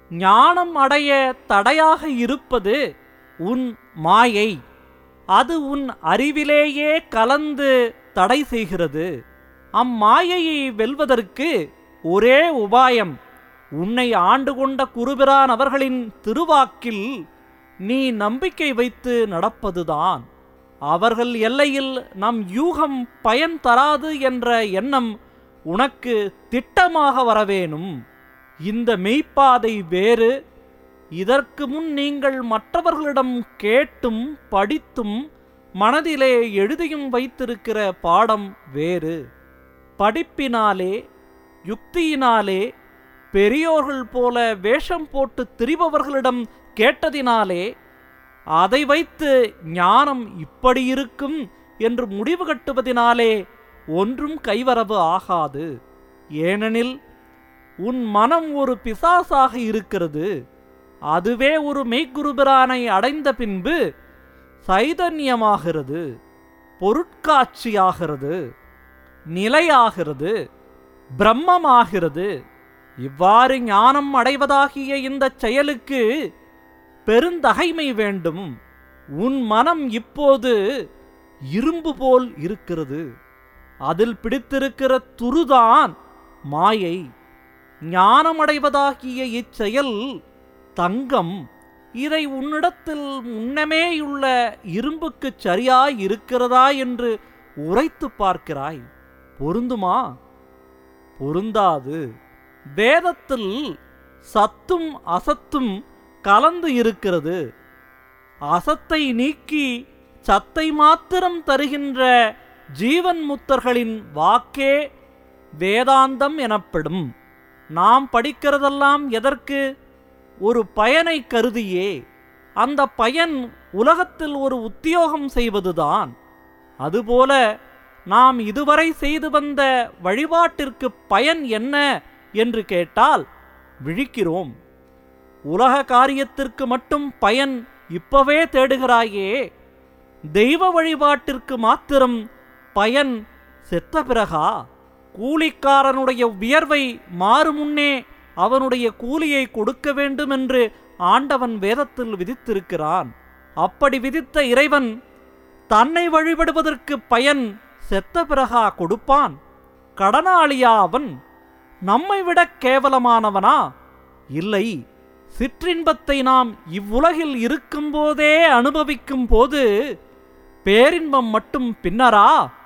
ஞானம் அடைய தடையாக இருப்பது உன் மாயை அது உன் அறிவிலேயே கலந்து தடை செய்கிறது அம்மாயையை வெல்வதற்கு ஒரே உபாயம் உன்னை ஆண்டு கொண்ட குருபிரான் அவர்களின் திருவாக்கில் நீ நம்பிக்கை வைத்து நடப்பதுதான் அவர்கள் எல்லையில் நம் யூகம் பயன் தராது என்ற எண்ணம் உனக்கு திட்டமாக வரவேணும் இந்த மெய்ப்பாதை வேறு இதற்கு முன் நீங்கள் மற்றவர்களிடம் கேட்டும் படித்தும் மனதிலே எழுதியும் வைத்திருக்கிற பாடம் வேறு படிப்பினாலே யுக்தியினாலே பெரியோர்கள் போல வேஷம் போட்டு திரிபவர்களிடம் கேட்டதினாலே அதை வைத்து ஞானம் இப்படி இருக்கும் என்று முடிவு கட்டுவதினாலே ஒன்றும் கைவரவு ஆகாது ஏனெனில் உன் மனம் ஒரு பிசாசாக இருக்கிறது அதுவே ஒரு மெய்க்குருபிரானை அடைந்த பின்பு சைதன்யமாகிறது பொருட்காட்சியாகிறது நிலையாகிறது பிரம்மமாகிறது இவ்வாறு ஞானம் அடைவதாகிய இந்த செயலுக்கு பெருந்தகைமை வேண்டும் உன் மனம் இப்போது இரும்பு போல் இருக்கிறது அதில் பிடித்திருக்கிற துருதான் மாயை ஞானமடைவதாகிய இச்செயல் தங்கம் இதை உன்னிடத்தில் முன்னமேயுள்ள இரும்புக்கு சரியாய் இருக்கிறதா என்று உரைத்து பார்க்கிறாய் பொருந்துமா பொருந்தாது வேதத்தில் சத்தும் அசத்தும் கலந்து இருக்கிறது அசத்தை நீக்கி சத்தை மாத்திரம் தருகின்ற ஜீவன் முத்தர்களின் வாக்கே வேதாந்தம் எனப்படும் நாம் படிக்கிறதெல்லாம் எதற்கு ஒரு பயனை கருதியே அந்த பயன் உலகத்தில் ஒரு உத்தியோகம் செய்வதுதான் அதுபோல நாம் இதுவரை செய்து வந்த வழிபாட்டிற்கு பயன் என்ன என்று கேட்டால் விழிக்கிறோம் உலக காரியத்திற்கு மட்டும் பயன் இப்பவே தேடுகிறாயே தெய்வ வழிபாட்டிற்கு மாத்திரம் பயன் செத்த பிறகா கூலிக்காரனுடைய வியர்வை மாறுமுன்னே அவனுடைய கூலியை கொடுக்க வேண்டும் என்று ஆண்டவன் வேதத்தில் விதித்திருக்கிறான் அப்படி விதித்த இறைவன் தன்னை வழிபடுவதற்கு பயன் செத்த பிறகா கொடுப்பான் கடனாளியா அவன் நம்மை விட கேவலமானவனா இல்லை சிற்றின்பத்தை நாம் இவ்வுலகில் இருக்கும்போதே அனுபவிக்கும் போது பேரின்பம் மட்டும் பின்னரா